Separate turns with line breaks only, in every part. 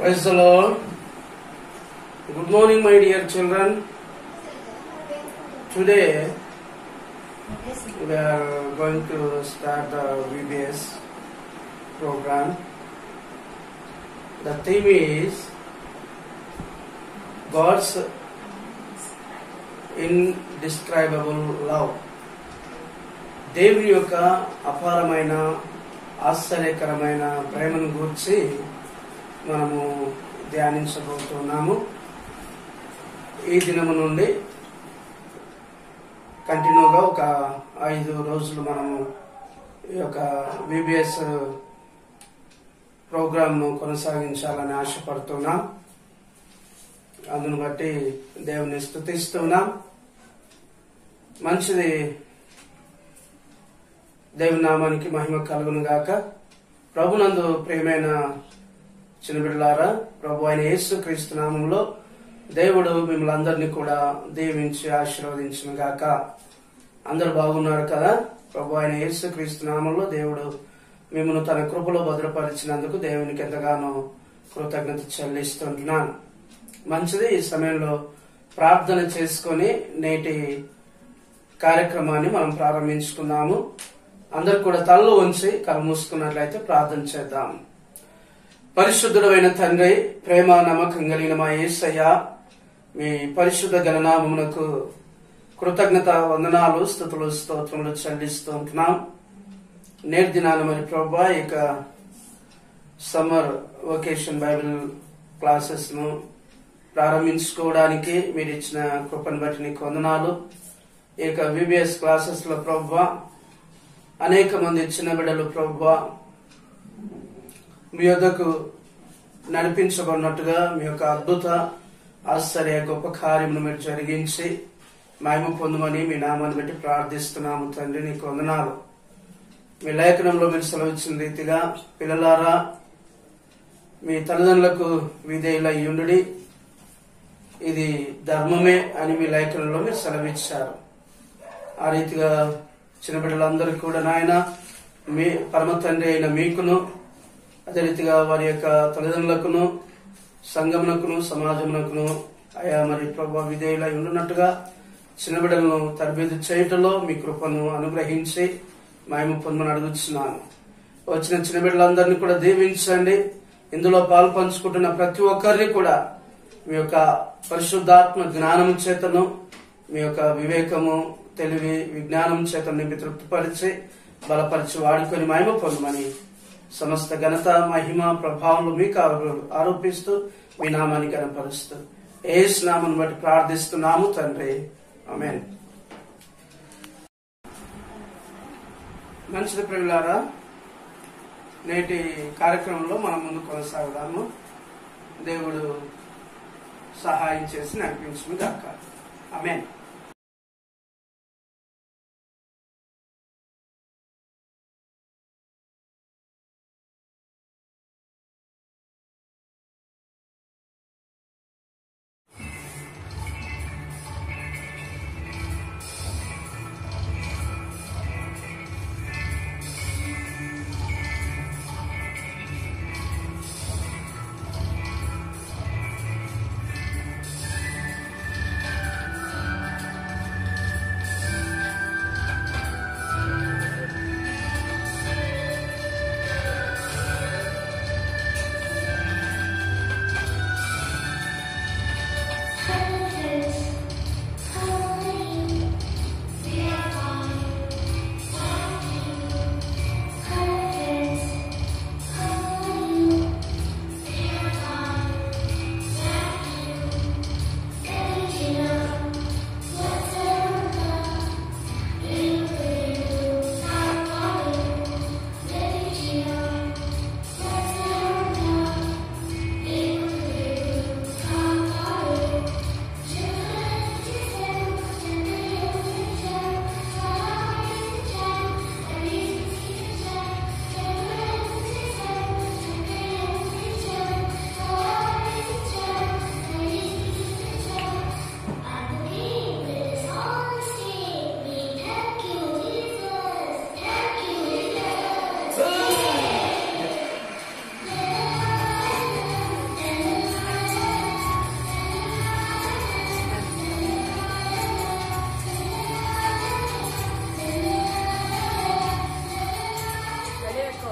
Praise the Lord. Good morning, my dear children. Today we are going to start the VBS program. The theme is God's indescribable love. దేవుని యొక్క అపారమైన ఆశ్చర్యకరమైన ప్రేమను గూర్చి మనము ధ్యానించబోతున్నాము ఈ దినము నుండి కంటిన్యూగా ఒక ఐదు రోజులు మనము ఈ యొక్క విబిఎస్ ప్రోగ్రామ్ను కొనసాగించాలని ఆశపడుతున్నాం అందును బట్టి దేవుని స్థుతిస్తున్నాం మంచిది దేవుని నామానికి మహిమ కలుగును గాక ప్రభునందు ప్రియమైన చిన్నబిడ్డలారా ప్రభు అయిన యేసు క్రీస్తు నామంలో దేవుడు మిమ్మల్ని అందరినీ కూడా దీవించి ఆశీర్వదించును గాక అందరు బాగున్నారు కదా ప్రభు అయిన యేసు క్రీస్తు నామంలో దేవుడు మిమ్మల్ని తన కృపలో భద్రపరిచినందుకు దేవునికి ఎంతగానో కృతజ్ఞత చెల్లిస్తుంటున్నాను మంచిది ఈ సమయంలో ప్రార్థన చేసుకొని నేటి కార్యక్రమాన్ని మనం ప్రారంభించుకున్నాము అందరు కూడా తలలు ఉంచి కళ్ళు మూసుకున్నట్లయితే ప్రార్థన చేద్దాం పరిశుద్ధుడైన తండ్రి ప్రేమ నమ్మకం కలిగిన మా యేసయ్య మీ పరిశుద్ధ గణనామమునకు కృతజ్ఞత వందనాలు స్థుతులు స్తోత్రములు చెల్లిస్తూ ఉంటున్నాం నేటి దినాన మరి ప్రభా ఇక సమ్మర్ వొకేషన్ బైబిల్ క్లాసెస్ ను ప్రారంభించుకోవడానికి మీరు ఇచ్చిన కృపను బట్టి నీకు వందనాలు ఇక విబిఎస్ క్లాసెస్ లో ప్రభా అనేక మంది చిన్న బిడ్డలు ప్రభా మీ యొద్దకు నడిపించబడినట్టుగా మీ యొక్క అద్భుత ఆశ్చర్య గొప్ప కార్యమును మీరు జరిగించి మహిమ పొందమని మీ నామాన్ని బట్టి ప్రార్థిస్తున్నాము తండ్రి నీకు వందనాలు మీ లేఖనంలో మీరు సెలవిచ్చిన రీతిగా పిల్లలారా మీ తల్లిదండ్రులకు విధేయులై ఉండుడి ఇది ధర్మమే అని మీ లేఖనంలో మీరు సెలవిచ్చారు ఆ రీతిగా చిన్న బిడ్డలందరికీ కూడా నాయన మీ పరమ తండ్రి అయిన మీకును అదే రీతిగా వారి యొక్క తల్లిదండ్రులకును సంఘమునకును సమాజమునకును అయా మరి ప్రభా విధేయులై ఉండున్నట్టుగా చిన్న బిడ్డలను తరబేదు చేయటంలో మీ కృపను అనుగ్రహించి మేము పొందమని అడుగుతున్నాను వచ్చిన చిన్న బిడ్డలందరినీ కూడా దీవించండి ఇందులో పాలు పంచుకుంటున్న ప్రతి ఒక్కరిని కూడా మీ యొక్క పరిశుద్ధాత్మ జ్ఞానం చేతను మీ యొక్క వివేకము తెలివి విజ్ఞానం చేత నింపి తృప్తిపరిచి బలపరిచి వాడుకొని మహిమ పొందమని సమస్త ఘనత మహిమ ప్రభావం మీకు ఆరో- ఆరోపిస్తూ మీ నామాన్ని కనపరుస్తూ ఏస్ నామను బట్టి ప్రార్థిస్తున్నాము తండ్రి ఆమేన్ మంచిది ప్రియులారా నేటి కార్యక్రమంలో మనం ముందు కొనసాగుదాము దేవుడు సహాయం చేసి నడిపించును గాక ఆమేన్
Thank పట్టుకో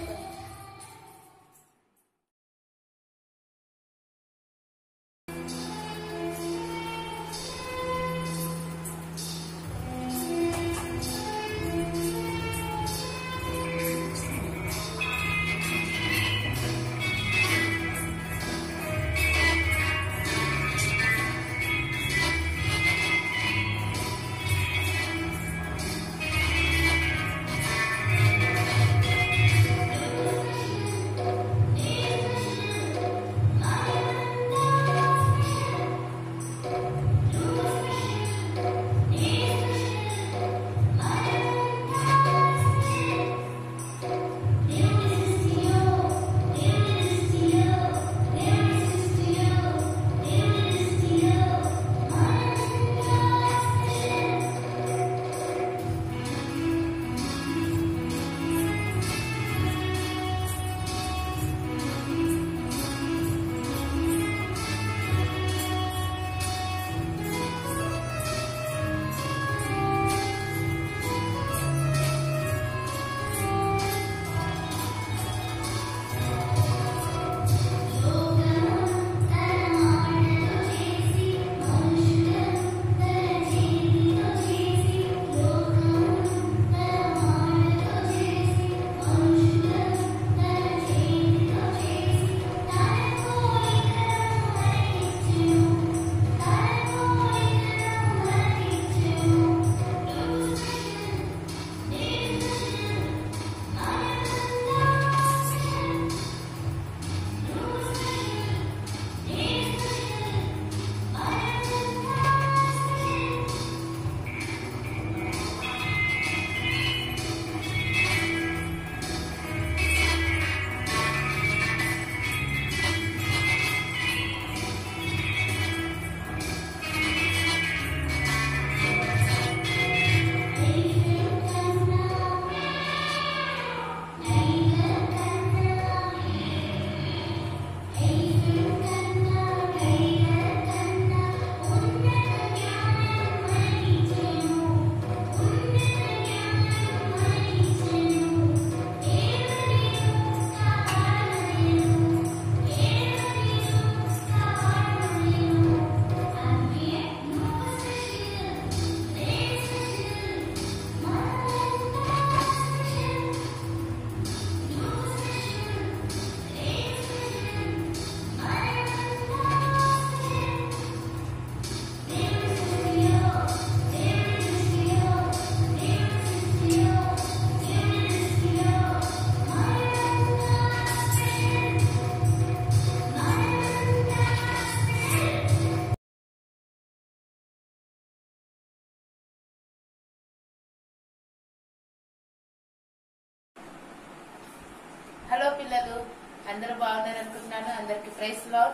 హలో పిల్లలు అందరూ బాగున్నారు అనుకుంటున్నాను అందరికి ప్రైస్ లాడ్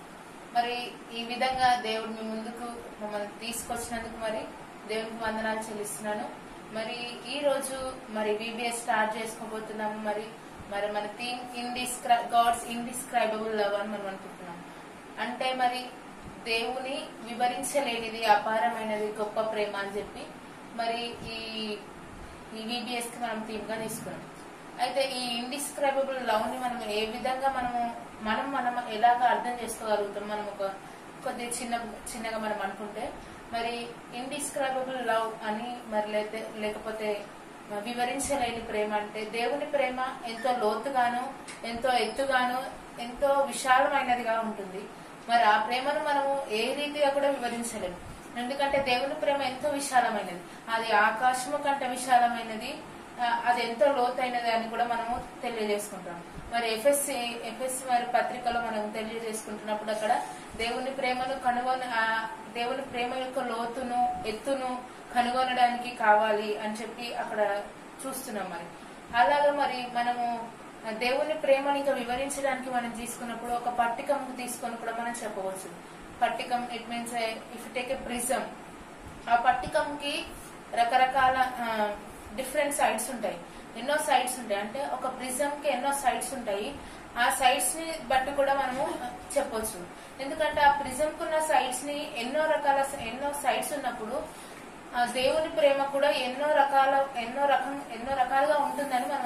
మరి ఈ విధంగా దేవుడు మీ ముందుకు మమ్మల్ని తీసుకొచ్చినందుకు మరి దేవునికి వందనాలు చెల్లిస్తున్నాను మరి ఈ రోజు మరి విబిఎస్ స్టార్ట్ చేసుకోబోతున్నాము మరి మరి మన థీమ్ ఇన్డిస్క్రై గాడ్స్ ఇన్డిస్క్రైబుల్ లవ్ అని మనం అనుకుంటున్నాం అంటే మరి దేవుని వివరించలేనిది అపారమైనది గొప్ప ప్రేమ అని చెప్పి మరి ఈ ఈ విబిఎస్ కి మనం థీమ్ గా తీసుకున్నాం అయితే ఈ ఇండిస్క్రైబుల్ లవ్ ని మనం ఏ విధంగా మనము మనం మనం ఎలాగ అర్థం చేసుకోగలుగుతాం మనం ఒక కొద్దిగా చిన్న చిన్నగా మనం అనుకుంటే మరి ఇండిస్క్రైబుల్ లవ్ అని మరి లేతే లేకపోతే వివరించలేని ప్రేమ అంటే దేవుని ప్రేమ ఎంతో లోతుగాను ఎంతో ఎత్తుగాను ఎంతో విశాలమైనదిగా ఉంటుంది మరి ఆ ప్రేమను మనము ఏ రీతిగా కూడా వివరించలేము ఎందుకంటే దేవుని ప్రేమ ఎంతో విశాలమైనది అది ఆకాశము కంటే విశాలమైనది ఆ, అది ఎంతో లోతైనది అని కూడా మనము తెలియజేసుకుంటాం మరి ఎఫ్ఎస్సి ఎఫ్ఎస్సి వారి పత్రికలో మనం తెలియజేసుకుంటున్నప్పుడు అక్కడ దేవుని ప్రేమను కనుగొని ఆ దేవుని ప్రేమ యొక్క లోతును ఎత్తును కనుగొనడానికి కావాలి అని చెప్పి అక్కడ చూస్తున్నాం మరి అలాగే మరి మనము ఆ దేవుని ప్రేమను ఇంకా వివరించడానికి మనం తీసుకున్నప్పుడు ఒక పట్టికం తీసుకొని కూడా మనం చెప్పవచ్చు పట్టికం it means if take a prism ఆ పట్టికంకి రకరకాల డిఫరెంట్ సైడ్స్ ఉంటాయి ఎన్నో సైడ్స్ ఉంటాయి అంటే ఒక ప్రిజం కి ఎన్నో సైడ్స్ ఉంటాయి ఆ సైడ్స్ ని బట్టి కూడా మనము చెప్పొచ్చు ఎందుకంటే ఆ ప్రిజం కున్న సైడ్స్ ని ఎన్నో రకాల ఎన్నో సైడ్స్ ఉన్నప్పుడు ఆ దేవుని ప్రేమ కూడా ఎన్నో రకాల ఎన్నో రకం ఎన్నో రకాలుగా ఉంటుందని మనం అక్కడ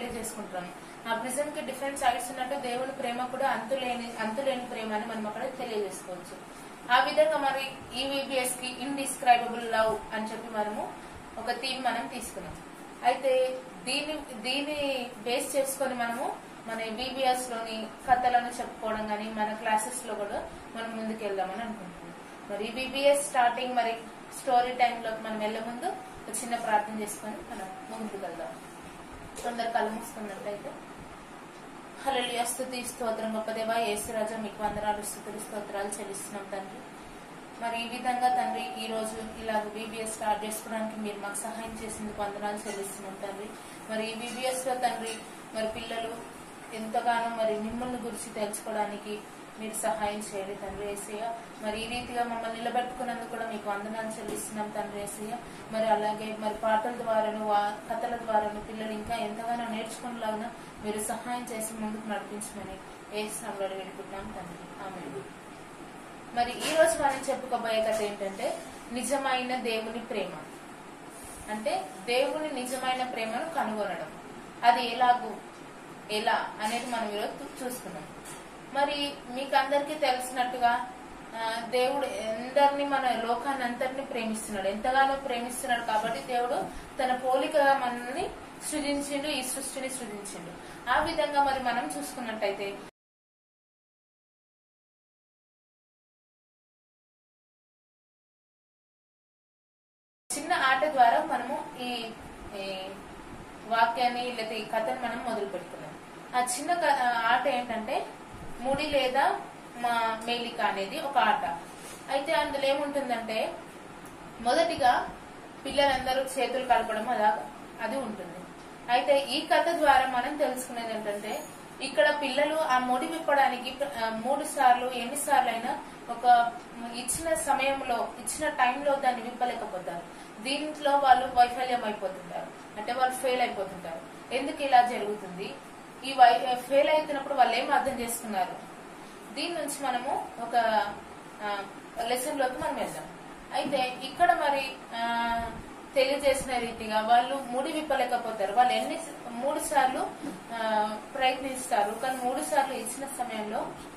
తెలియజేసుకుంటున్నాం ఆ ప్రిజం కి డిఫరెంట్ సైడ్స్ ఉన్నట్టు దేవుని ప్రేమ కూడా అంతులేని అంతులేని ప్రేమ అని మనం అక్కడ తెలియజేసుకోవచ్చు ఆ విధంగా మరి ఈ విబిఎస్ కి ఇండిస్క్రైబుల్ లవ్ అని చెప్పి మనము ఒక థీమ్ మనం తీసుకున్నాం అయితే దీని దీని బేస్ చేసుకొని మనము మన బీబీఎస్ లోని కథలను చెప్పుకోవడం కానీ మన క్లాసెస్ లో కూడా మనం ముందుకు వెళ్దామని అనుకుంటున్నాం మరి బీబీఎస్ స్టార్టింగ్ మరి స్టోరీ టైం లోకి మనం వెళ్లే ముందు ఒక చిన్న ప్రార్థన చేసుకొని మనం ముందుకు వెళ్దాం కొందరు కళ్ళు మూసుకున్నట్లయితే హల్లెలూయా స్తుతి స్తోత్రం గొప్ప దేవా యేసురాజా మీకు వందనాలు స్థుతులు స్తోత్రాలు చెల్లిస్తున్నాం తండ్రి మరి ఈ విధంగా తండ్రి ఈ రోజు ఇలాగ బీబీఎస్ స్టార్ట్ చేసుకోవడానికి మీరు మాకు సహాయం చేసిందుకు వందనాలు చెల్లిస్తున్నాం తండ్రి మరి ఈ బీబీఎస్ లో తండ్రి మరి పిల్లలు ఎంతగానో మరి మిమ్మల్ని గురించి తెలుసుకోవడానికి మీరు సహాయం చేయండి తండ్రి ఏసయ్య మరి ఈ రీతిగా మమ్మల్ని నిలబెట్టుకున్నందుకు కూడా మీకు వందనాలు చెల్లిస్తున్నాం తండ్రి ఏసయ్య మరి అలాగే మరి పాటల ద్వారాను వా- కథల ద్వారాను పిల్లలు ఇంకా ఎంతగానో నేర్చుకునేలాగా మీరు సహాయం చేసి ముందుకు నడిపించమని ఏ శ్రమలో వేడుకుంటున్నాం తండ్రి ఆమె మరి ఈ రోజు మనం చెప్పుకోబోయే కథ ఏంటంటే నిజమైన దేవుని ప్రేమ అంటే దేవుని నిజమైన ప్రేమను కనుగొనడం అది ఎలాగూ ఎలా అనేది మనం ఈరోజు చూ- చూసుకున్నాం మరి మీకు అందరికీ తెలిసినట్టుగా ఆ, దేవుడు అందరినీ మన లోకాన్ని అంతటిని ప్రేమిస్తున్నాడు ఎంతగానో ప్రేమిస్తున్నాడు కాబట్టి దేవుడు తన పోలికగా మనల్ని సృజించిండు ఈ సృష్టిని సృజించిండు ఆ విధంగా మరి మనం చూసుకున్నట్టయితే చిన్న ఆట ద్వారా మనము ఈ ఈ వాక్యాన్ని లేదా ఈ కథను మనం మొదలు పెడుతున్నాం ఆ చిన్న క- ఆ ఆట ఏంటంటే ముడి లేదా మా మేలిక అనేది ఒక ఆట అయితే అందులో ఏముంటుందంటే మొదటిగా పిల్లలందరూ చేతులు కలపడం అలా అది ఉంటుంది అయితే ఈ కథ ద్వారా మనం తెలుసుకునేది ఏంటంటే ఇక్కడ పిల్లలు ఆ ముడి విప్పడానికి ఆ, మూడు సార్లు ఎన్ని సార్లు అయినా ఒక ఇచ్చిన సమయంలో ఇచ్చిన టైంలో దాన్ని విప్పలేకపోతారు దీంట్లో వాళ్ళు వైఫల్యం అయిపోతుంటారు అంటే వాళ్ళు ఫెయిల్ అయిపోతుంటారు ఎందుకు ఇలా జరుగుతుంది ఈ వై ఫెయిల్ అవుతున్నప్పుడు వాళ్ళు ఏం అర్థం చేసుకున్నారు దీని నుంచి మనము ఒక లెసన్ లోకి మనం వెళ్దాం అయితే ఇక్కడ మరి ఆ, తెలియజేసిన రీతిగా వాళ్ళు ముడి విప్పలేకపోతారు వాళ్ళు ఎన్ని మూడు సార్లు ఆ, ప్రయత్నిస్తారు కానీ మూడు సార్లు ఇచ్చిన సమయంలో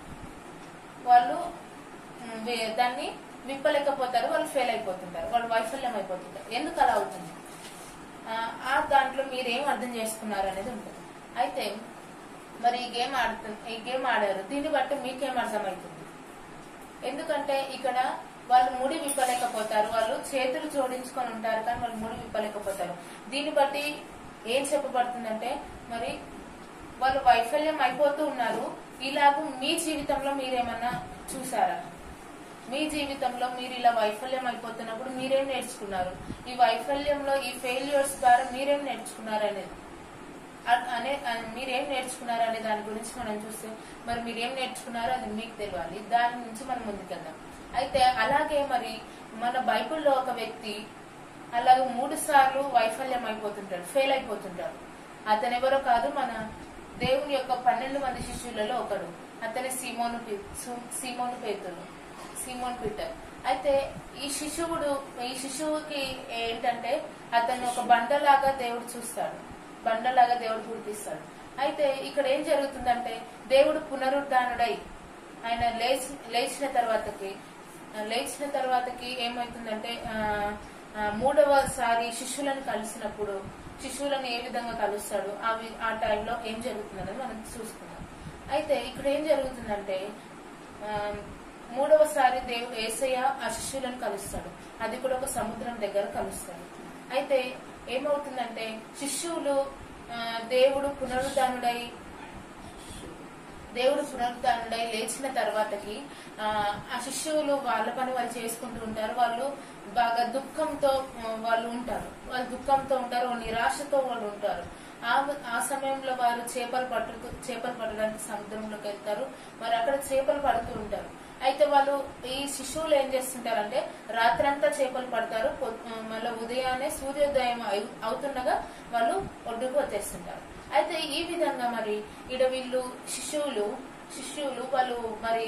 వాళ్ళు ఉమ్, వే- దాన్ని విప్పలేకపోతారు వాళ్ళు ఫెయిల్ అయిపోతుంటారు వాళ్ళు వైఫల్యం అయిపోతుంటారు ఎందుకు అలా అవుతుంది ఆ, ఆ దాంట్లో మీరు ఏం అర్థం చేసుకున్నారు అనేది ఉంటుంది అయితే మరి ఈ గేమ్ ఆడుతు ఈ గేమ్ ఆడారు దీన్ని బట్టి మీకేం అర్థమవుతుంది ఎందుకంటే ఇక్కడ వాళ్ళు ముడి విప్పలేకపోతారు వాళ్ళు చేతులు జోడించుకొని ఉంటారు కానీ వాళ్ళు ముడి విప్పలేకపోతారు దీన్ని బట్టి ఏం చెప్పబడుతుందంటే మరి వాళ్ళు వైఫల్యం అయిపోతూ ఉన్నారు ఇలాగూ మీ జీవితంలో మీరేమన్నా చూసారా మీ జీవితంలో మీరు ఇలా వైఫల్యం అయిపోతున్నప్పుడు మీరేం నేర్చుకున్నారు ఈ వైఫల్యంలో ఈ ఫెయిల్యూర్స్ ద్వారా మీరేం నేర్చుకున్నారు అనేది అ- అనే అ- మీరేం నేర్చుకున్నారు అనే దాని గురించి మనం చూస్తే మరి మీరేం నేర్చుకున్నారో అది మీకు తెలియాలి దాని నుంచి మనం ముందుకెళ్దాం అయితే అలాగే మరి మన బైబిల్లో ఒక వ్యక్తి అలాగే మూడు సార్లు వైఫల్యం అయిపోతుంటాడు ఫెయిల్ అయిపోతుంటాడు అతను ఎవరో కాదు మన దేవుని యొక్క పన్నెండు మంది శిష్యులలో ఒకడు అతని సీమోను పి- సు- సీమోను పేతులు సీమోన్ పీటర్ అయితే ఈ శిశువుడు ఈ శిశువుకి ఏంటంటే అతను ఒక బండలాగా దేవుడు చూస్తాడు బండలాగా దేవుడు గుర్తిస్తాడు అయితే ఇక్కడ ఏం జరుగుతుందంటే దేవుడు పునరుద్ధానుడై ఆయన లేచి లేచిన తర్వాతకి ఆ, లేచిన తర్వాతకి ఏమవుతుందంటే ఆ, ఆ, మూడవసారి శిష్యులను కలిసినప్పుడు శిశువులను ఏ విధంగా కలుస్తాడు ఆ వి- ఆ టైంలో ఏం జరుగుతుందని మనం చూసుకుందాం అయితే ఇక్కడ ఏం జరుగుతుందంటే ఆ, మూడవసారి దేవుడు ఏసయ్య ఆ శిష్యులను కలుస్తాడు అది కూడా ఒక సముద్రం దగ్గర కలుస్తాడు అయితే ఏమవుతుందంటే శిష్యులు ఆ, దేవుడు పునరుద్ధానుడై దేవుడు పునరుద్ధానుడై లేచిన తర్వాతకి ఆ, ఆ శిష్యులు వాళ్ళ పని వాళ్ళు చేసుకుంటూ ఉంటారు వాళ్ళు బాగా దుఃఖంతో ఆ, వాళ్ళు ఉంటారు వాళ్ళు దుఃఖంతో ఉంటారు నిరాశతో వాళ్ళు ఉంటారు ఆ ఆ సమయంలో వారు చేపలు పట్టు చేపలు పట్టడానికి సముద్రంలోకి వెళ్తారు మరి అక్కడ చేపలు పడుతూ ఉంటారు అయితే వాళ్ళు ఈ శిశువులు ఏం చేస్తుంటారంటే రాత్రంతా చేపలు పడతారు పొ- ఆ, మళ్ళీ ఉదయాన్నే సూర్యోదయం అయి- అవుతుండగా వాళ్ళు ఒడ్డుకు వచ్చేస్తుంటారు అయితే ఈ విధంగా మరి ఈడ వీళ్ళు శిశువులు శిష్యులు వాళ్ళు మరి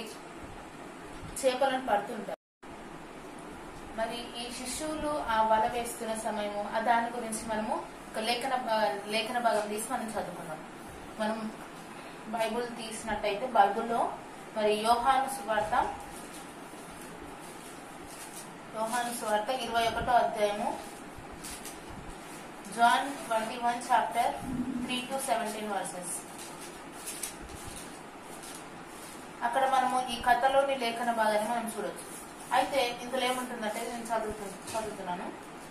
చేపలను పడుతుంటారు మరి ఈ శిశువులు ఆ వల వేస్తున్న సమయము ఆ దాని గురించి మనము ఒక లేఖన భా- లేఖన భాగం తీసి మనం చదువుకుందాం మనం బైబుల్ తీసినట్టయితే బైబుల్లో మరి యోహాను సువార్త యోహాను సువార్త ఇరవై ఒకటో అధ్యాయము John twenty one chapter three to seventeen verses అక్కడ మనము ఈ కథలోని లేఖన భాగాన్ని మనం చూడొచ్చు అయితే ఇందులో ఏముంటుందంటే నేను చదువుతు చదువుతున్నాను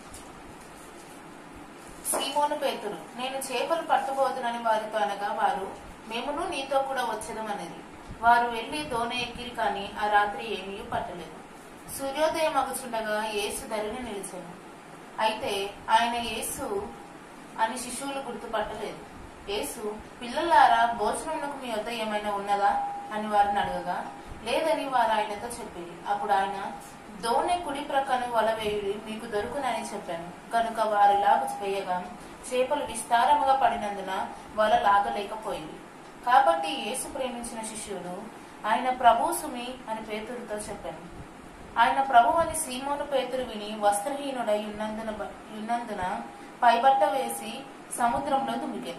సీమోను పేతురు నేను చేపలు పట్టబోతునని వారితో అనగా వారు మేమును నీతో కూడా వచ్చేదమనేది వారు వెళ్లి దోణ ఎక్కిరి కానీ ఆ రాత్రి ఏమీ పట్టలేదు సూర్యోదయం అగుచుండగా యేసు ధరిని నిలిచాను అయితే ఆయన యేసు అని శిశువులు గుర్తుపట్టలేదు యేసు పిల్లలారా భోజనమునకు మీ వద్ద ఏమైనా ఉన్నదా అని వారిని అడగగా లేదని వారు ఆయనతో చెప్పేది అప్పుడు ఆయన దోణె కుడి ప్రక్కన వల వేయుడి మీకు దొరుకునని చెప్పాను కనుక వారు లాగ వేయగా చేపలు విస్తారముగా పడినందున వల లాగలేకపోయింది కాబట్టి యేసు ప్రేమించిన శిష్యుడు ఆయన ప్రభు సుమి అని పేతురుతో చెప్పాను ఆయన ప్రభు అని సీమోను పేతురు విని వస్త్రహీనుడై ఉన్నందున ఉన్నందున పైబట్ట వేసి సముద్రంలో దుమికాను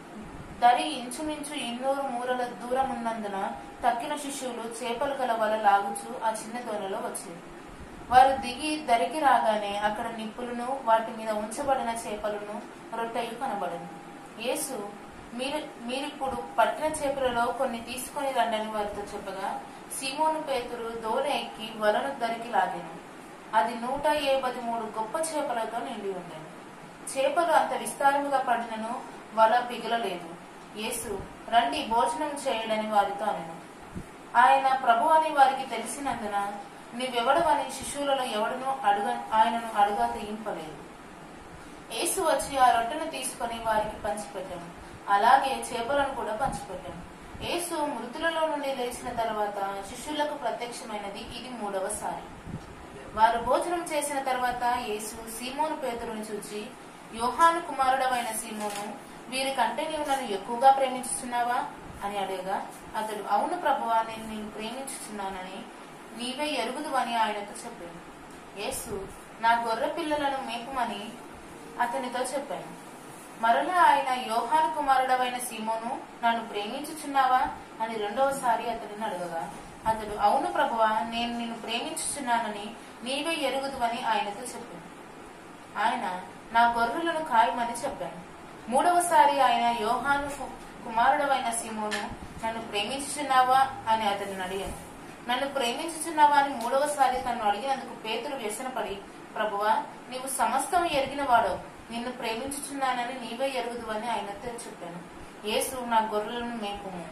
దరి ఇంచుమించు ఇన్నూరు మూరల దూరం ఉన్నందున తక్కిన శిష్యులు చేపలు గల వల లాగుచు ఆ చిన్న దోణిలో వచ్చేది వారు దిగి దరికి రాగానే అక్కడ నిప్పులను వాటి మీద ఉంచబడిన చేపలను రొట్టెలు కనబడను యేసు మీరు మీరిప్పుడు పట్టిన చేపలలో కొన్ని తీసుకొని రండని వారితో చెప్పగా సీమోను పేతురు దోణ ఎక్కి వలను దరికి లాగాను అది నూట ఏబది మూడు గొప్ప చేపలతో నిండి ఉండేను చేపలు అంత విస్తారముగా పడినను వల పిగలలేదు యేసు రండి భోజనం చేయడని వారితో అనెను ఆయన ప్రభు అని వారికి తెలిసినందున నీవెవడవని శిశువులలో ఎవడనూ అడుగ ఆయనను అడుగా తెగింపలేదు యేసు వచ్చి ఆ రొట్టెను తీసుకొని వారికి పంచిపెట్టాను అలాగే చేపలను కూడా పంచిపెట్టాను యేసు మృతులలో నుండి లేచిన తర్వాత శిష్యులకు ప్రత్యక్షమైనది ఇది మూడవసారి వారు భోజనం చేసిన తర్వాత యేసు సీమోను పేతురుని చూచి యోహాను కుమారుడవైన సీమోను వీరికంటే నీవు నన్ను ఎక్కువగా ప్రేమించుచున్నావా అని అడగగా అతడు అవును ప్రభువా నేను నిన్ను ప్రేమించుచున్నానని నీవే ఎరుగుదు అని ఆయనతో చెప్పాను యేసు నా గొర్రె పిల్లలను మేపుమని అతనితో చెప్పాను మరలా ఆయన యోహాను కుమారుడవైన సీమోను నన్ను ప్రేమించుచున్నావా అని రెండవసారి అతడిని అడగగా అతడు అవును ప్రభువా నేను నిన్ను ప్రేమించుచున్నానని నీవే ఎరుగుదువని ఆయనతో చెప్పాను ఆయన నా గొర్రెలను కాయమని చెప్పాను మూడవసారి ఆయన యోహాను కు- కుమారుడవైన సీమోను నన్ను ప్రేమించుచున్నావా అని అతడిని అడిగాను నన్ను ప్రేమించుచున్నావా అని మూడవసారి తను అడిగినందుకు పేతురు వ్యసనపడి ప్రభువా నీవు సమస్తం ఎరిగిన వాడవు నిన్ను ప్రేమించుచున్నానని నీవే ఎరుగుదువని ఆయనతో చెప్పాను యేసు నా గొర్రెలను మేపుము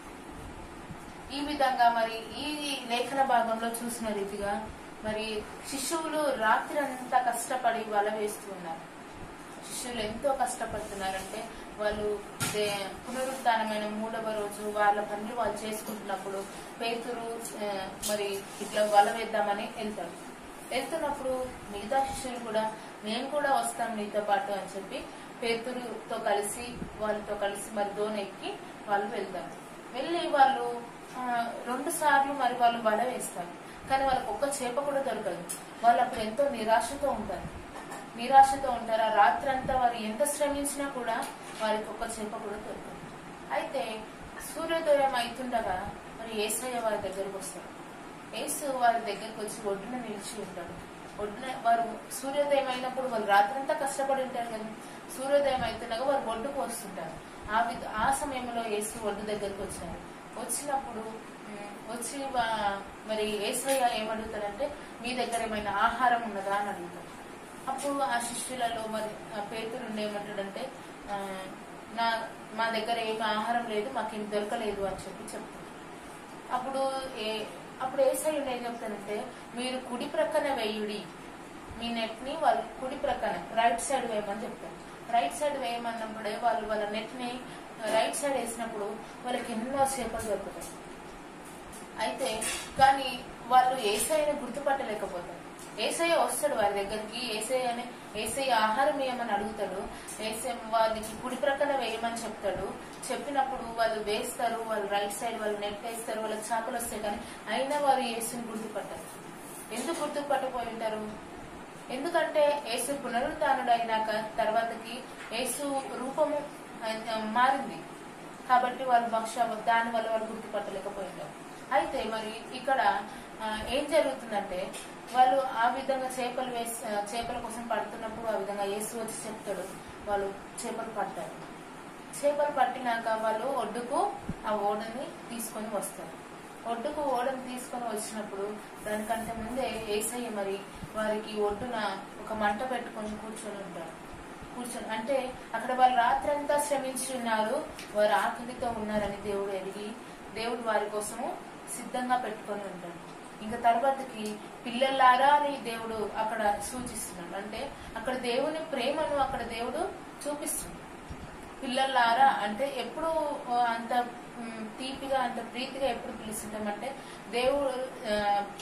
ఈ విధంగా మరి ఈ లేఖన భాగంలో చూసిన రీతిగా మరి శిశువులు రాత్రి అంతా కష్టపడి వల వేస్తూ ఉన్నారు శిష్యులు ఎంతో కష్టపడుతున్నారంటే వాళ్ళు దే- పునరుత్థానమైన మూడవ రోజు వాళ్ళ పనులు వాళ్ళు చేసుకుంటున్నప్పుడు పేతురు ఆ, మరి ఇట్లా వల వేద్దామని వెళ్తాడు వెళ్తున్నప్పుడు మిగతా శిష్యులు కూడా మేము కూడా వస్తాం నీతో పాటు అని చెప్పి పేతురుతో కలిసి వాళ్ళతో కలిసి మరి దోణ ఎక్కి వాళ్ళు వెళ్తారు వెళ్ళి వాళ్ళు ఆ, రెండు సార్లు మరి వాళ్ళు వల వేస్తారు కానీ వాళ్ళకి ఒక్క చేప కూడా దొరకదు వాళ్ళు అప్పుడు ఎంతో నిరాశతో ఉంటారు నిరాశతో ఉంటారు ఆ రాత్రంతా వారు ఎంత శ్రమించినా కూడా వారికి ఒక్క చేప కూడా దొరకదు అయితే సూర్యోదయం అవుతుండగా మరి ఏసయ్య వారి దగ్గరకు వస్తారు యేసు వారి దగ్గరకు వచ్చి ఒడ్డున నిలిచి ఉంటాడు ఒడ్డున వారు సూర్యోదయం అయినప్పుడు వాళ్ళు రాత్రంతా కష్టపడి ఉంటారు కదా సూర్యోదయం అవుతుండగా వారు ఒడ్డుకు వస్తుంటారు ఆ విధ ఆ సమయంలో యేసు ఒడ్డు దగ్గరకు వచ్చారు వచ్చినప్పుడు ఉమ్, వచ్చి వా- మరి ఏసయ్య ఏమడుగుతాడంటే మీ దగ్గర ఏమైనా ఆహారం ఉన్నదా అని అడుగుతాడు అప్పుడు ఆ శిష్యులలో మరి ఆ పేతురు ఉండి ఏమంటాడంటే ఆ, నా మా దగ్గర ఏమి ఆహారం లేదు మాకేం దొరకలేదు అని చెప్పి చెప్తాడు అప్పుడు ఏ అప్పుడు ఏ సైడ్ ఏం చెప్తానంటే మీరు కుడి ప్రక్కన వేయుడి మీ నెట్ ని వాళ్ళు కుడి ప్రక్కన రైట్ సైడ్ వేయమని చెప్తారు రైట్ సైడ్ వేయమన్నప్పుడే వాళ్ళు వాళ్ళ నెట్ ని రైట్ సైడ్ వేసినప్పుడు వాళ్ళకి ఎన్నో చేపలు దొరుకుతాయి అయితే కానీ వాళ్ళు ఏసైని గుర్తుపట్టలేకపోతారు ఏసయ్య వస్తాడు వారి దగ్గరికి ఏసయ్య అని ఏసయ్య ఆహారం వేయమని అడుగుతాడు ఏసై వాళ్ళకి కుడి ప్రక్కన వేయమని చెప్తాడు చెప్పినప్పుడు వాళ్ళు వేస్తారు వాళ్ళు రైట్ సైడ్ వాళ్ళు నెట్ వేస్తారు వాళ్ళకి చేపలు వస్తాయి కానీ అయినా వారు ఏసుని గుర్తుపట్టారు ఎందుకు గుర్తుపట్టపోయి ఉంటారు ఎందుకంటే యేసు పునరుద్ధానుడు అయినాక తర్వాతకి యేసు రూపము ఆ, మారింది కాబట్టి వాళ్ళు బహుశా దాని వల్ల వాళ్ళు గుర్తుపట్టలేకపోయినారు అయితే మరి ఇక్కడ ఆ, ఏం జరుగుతుందంటే వాళ్ళు ఆ విధంగా చేపలు వేసి ఆ, చేపల కోసం పడుతున్నప్పుడు ఆ విధంగా యేసు వచ్చి చెప్తాడు వాళ్ళు చేపలు పట్టారు చేపలు పట్టినాక వాళ్ళు ఒడ్డుకు ఆ ఓడని తీసుకొని వస్తారు ఒడ్డుకు ఓడని తీసుకొని వచ్చినప్పుడు దానికంటే ముందే ఏసయ్య మరి వారికి ఒడ్డున ఒక మంట పెట్టుకొని కూర్చొని ఉంటారు కూర్చొని అంటే అక్కడ వాళ్ళు రాత్రంతా శ్రమించి ఉన్నారు వారు ఆకలితో ఉన్నారని దేవుడు ఎరిగి దేవుడు వారి కోసము సిద్ధంగా పెట్టుకొని ఉంటాడు ఇంకా తర్వాతకి పిల్లలారా అని దేవుడు అక్కడ సూచిస్తున్నాడు అంటే అక్కడ దేవుని ప్రేమను అక్కడ దేవుడు చూపిస్తున్నాడు పిల్లలారా అంటే ఎప్పుడు ఆ, అంత మ్, తీపిగా అంత ప్రీతిగా ఎప్పుడు పిలుస్తుంటామంటే దేవుడు ఆ,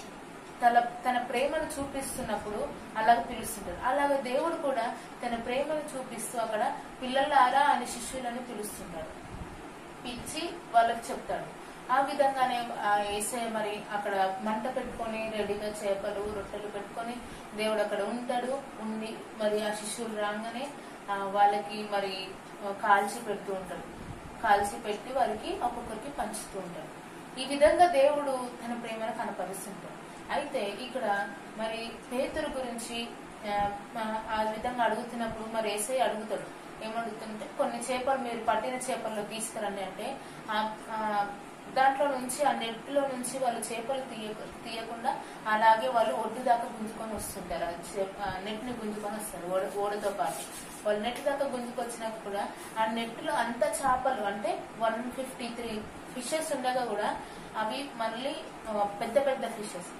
తన తన ప్రేమను చూపిస్తున్నప్పుడు అలాగ పిలుస్తుంటాడు అలాగే దేవుడు కూడా తన ప్రేమను చూపిస్తూ అక్కడ పిల్లలారా అని శిష్యులను పిలుస్తుంటాడు పిలిచి వాళ్ళకి చెప్తాడు ఆ విధంగానే ఆ ఏసే మరి అక్కడ మంట పెట్టుకొని రెడీగా చేపలు రొట్టెలు పెట్టుకొని దేవుడు అక్కడ ఉంటాడు ఉండి మరి ఆ శిష్యులు రాగానే ఆ, వాళ్ళకి మరి ఆ, కాల్చి పెడుతూ ఉంటాడు కాల్చి పెట్టి వారికి ఒక్కొక్కరికి పంచుతూ ఉంటాడు ఈ విధంగా దేవుడు తన ప్రేమను కనపరుస్తుంటాడు అయితే ఇక్కడ మరి పేతురు గురించి ఆ, ఆ- ఆ విధంగా అడుగుతున్నప్పుడు మరి ఏసై అడుగుతాడు ఏమడుగుతుంటే కొన్ని చేపలు మీరు పట్టిన చేపల్లో తీసుకురండి అంటే ఆ- ఆ దాంట్లో నుంచి ఆ నెట్లో నుంచి వాళ్ళు చేపలు తీయ తీయకుండా అలాగే వాళ్ళు ఒడ్డు దాకా గుంజుకొని వస్తుంటారు ఆ చే- ఆ నెట్ ని గుంజుకొని వస్తారు ఓడ ఓడతో పాటు వాళ్ళు నెట్ దాకా గుంజుకొచ్చినాక కూడా ఆ నెట్ లో అంత చేపలు అంటే వన్ ఫిఫ్టీ త్రీ ఫిషెస్ ఉండగా కూడా అవి మళ్ళీ ఆ, పెద్ద పెద్ద ఫిషెస్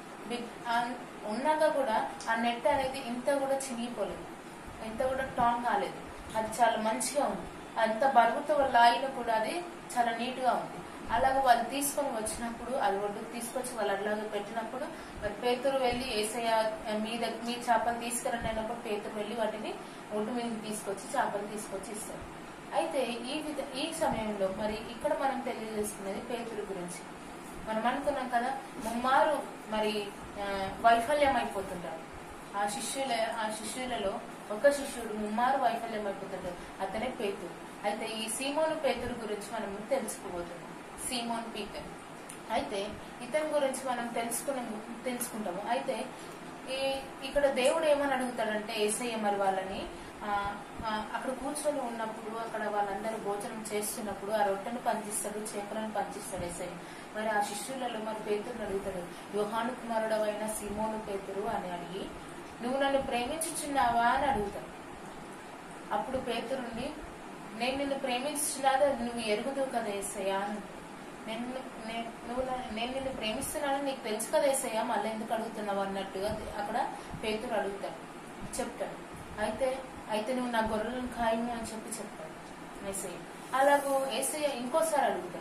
ఉన్నాక కూడా ఆ నెట్ అనేది ఇంత కూడా చినిగిపోలేదు ఇంత కూడా టాంగ్ కాలేదు అది చాలా మంచిగా ఉంది అంత బరువుతో లాగిన కూడా అది చాలా నీట్ గా ఉంది అలాగే వాళ్ళు తీసుకొని వచ్చినప్పుడు అది ఒడ్డుకు తీసుకొచ్చి వాళ్ళు అట్లాగే పెట్టినప్పుడు మరి పేతురు వెళ్ళి ఏసయ్య మీ దగ్గర మీ చేపలు తీసుకురండి అన్నప్పుడు పేతురు వెళ్ళి వాటిని ఒడ్డు మీదకి తీసుకొచ్చి చేపలు తీసుకొచ్చి ఇస్తారు అయితే ఈ విధ ఈ సమయంలో మరి ఇక్కడ మనం తెలియజేస్తున్నది పేతురు గురించి మనం అనుకున్నాం కదా ముమ్మారు మరి ఆ, వైఫల్యం అయిపోతుంటారు ఆ శిష్యుల ఆ శిష్యులలో ఒక శిష్యుడు ముమ్మారు వైఫల్యం అయిపోతుంటాడు అతనే పేతురు అయితే ఈ సీమోను పేతురు గురించి మనం తెలుసుకోబోతున్నాం సీమోన్ పీటర్ అయితే ఇతని గురించి మనం తెలుసుకుని తెలుసుకుంటాము అయితే ఈ ఇక్కడ దేవుడు ఏమని అడుగుతాడంటే ఏసయ్య మరి వాళ్ళని ఆ, ఆ, అక్కడ కూర్చొని ఉన్నప్పుడు అక్కడ వాళ్ళందరూ భోజనం చేస్తున్నప్పుడు ఆ రొట్టెను పంచిస్తాడు చేపలను పంచిస్తాడు ఏసయ్య మరి ఆ శిష్యులలో మరి పేతురుని అడుగుతాడు యోహాను కుమారుడు అయిన సీమోను పేతురు అని అడిగి నువ్వు నన్ను ప్రేమించుచున్నావా అని అడుగుతాడు అప్పుడు పేతురుండి నేను నిన్ను ప్రేమించుచున్నాదా నువ్వు ఎరుగుదు కదా ఏసయ్యా అని నేను నే- నువ్వు నా- నేను నిన్ను ప్రేమిస్తున్నానని నీకు తెలుసు కదా ఏసయ్యా మళ్ళీ ఎందుకు అడుగుతున్నావు అన్నట్టుగా పేతురు పేతురు అడుగుతాడు చెప్తాడు అయితే అయితే నువ్వు నా గొర్రెలను ఖాయము అని చెప్పి చెప్తాడు ఏసయ్య అలాగూ ఏసయ్య ఇంకోసారి అడుగుతాడు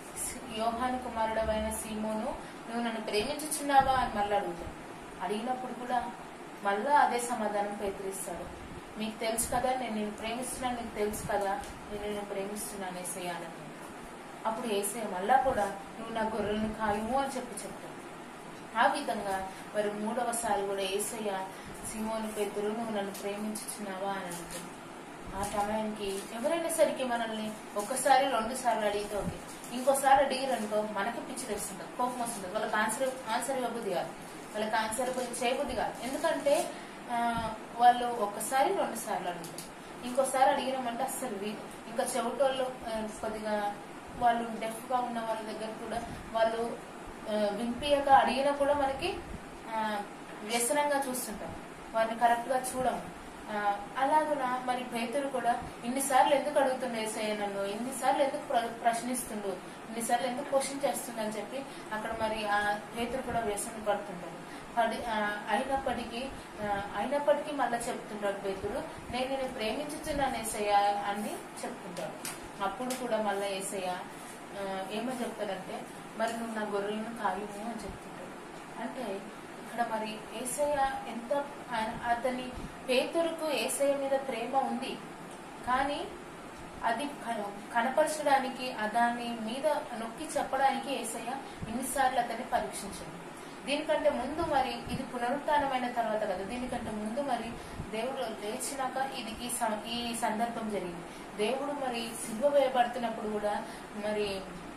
యోహాను కుమారుడవైన సీమోను నువ్వు నన్ను ప్రేమించుచున్నావా అని మళ్ళీ అడుగుతాడు అడిగినప్పుడు కూడా మళ్ళా అదే సమాధానం పేతురిస్తాడు మీకు తెలుసు కదా నేను నిన్ను ప్రేమిస్తున్నాను నీకు తెలుసు కదా నేను నిన్ను ప్రేమిస్తున్నాను ఏసయ్య అని అంటాడు. అప్పుడు ఏసయ్య మళ్ళా కూడా నువ్వు నా గొర్రెలను ఖాయము అని చెప్పి చెప్తాడు ఆ విధంగా మరి మూడవసారి కూడా ఏసయ్య సిమోని పెద్దరు నువ్వు నన్ను ప్రేమించుచున్నావా అని అంటుంది ఆ సమయానికి ఎవరైనా సరికి మనల్ని ఒక్కసారి రెండు సార్లు అడిగితే ఓకే ఇంకోసారి అడిగారు అనుకో మనకి పిచ్చి తెస్తుంటుంది కోపం వస్తుంది వాళ్ళకి ఆన్సర్ ఆన్సర్ ఇవ్వబుద్ధి కాదు వాళ్ళకి ఆన్సర్ చేయబుద్ధి కాదు ఎందుకంటే ఆ, వాళ్ళు ఒక్కసారి రెండు సార్లు అడుగుతారు ఇంకోసారి అడిగినామంటే అస్సలు వీ- ఇంకా చెవిటోళ్ళు ఆ, కొద్దిగా వాళ్ళు డెఫ్ గా ఉన్న వాళ్ళ దగ్గర కూడా వాళ్ళు ఆ, వినిపించక అడిగినా కూడా మనకి ఆ, వ్యసనంగా చూస్తుంటాం వారిని కరెక్ట్ గా చూడము ఆ, అలాగున మరి పేతురు కూడా ఇన్నిసార్లు ఎందుకు అడుగుతుండే ఏసయ్య నన్ను ఇన్నిసార్లు ఎందుకు ప్ర- ప్రశ్నిస్తుండు ఇన్నిసార్లు ఎందుకు క్వశ్చన్ చేస్తుండు అని చెప్పి అక్కడ మరి ఆ పేతురు కూడా వ్యసనం పడుతుంటాడు పడి ఆ, అయినప్పటికీ ఆ, అయినప్పటికీ మళ్ళా చెప్తుంటాడు పేతురు నేను నేను ప్రేమించుతున్నాను ఏసయ్య అని చెప్తుంటాడు అప్పుడు కూడా మళ్ళా ఏసయ్య ఆ, ఏమని చెప్తాడంటే మరి నువ్వు నా గొర్రెలను కాయము అని చెప్తుంటాడు అంటే ఇక్కడ మరి ఏసయ్య ఎంత ఆయన- అతని పేతురుకు ఏసయ్య మీద ప్రేమ ఉంది కానీ అది క- కనపరచడానికి ఆ దాని మీద నొక్కి చెప్పడానికి ఏసయ్య ఎన్నిసార్లు అతన్ని పరీక్షించండి దీనికంటే ముందు మరి ఇది పునరుత్నమైన తర్వాత కదా దీనికంటే ముందు మరి దేవుడు లేచినాక ఇది ఈ సం- ఈ సందర్భం జరిగింది దేవుడు మరి సిల్వ వేయబడుతున్నప్పుడు కూడా మరి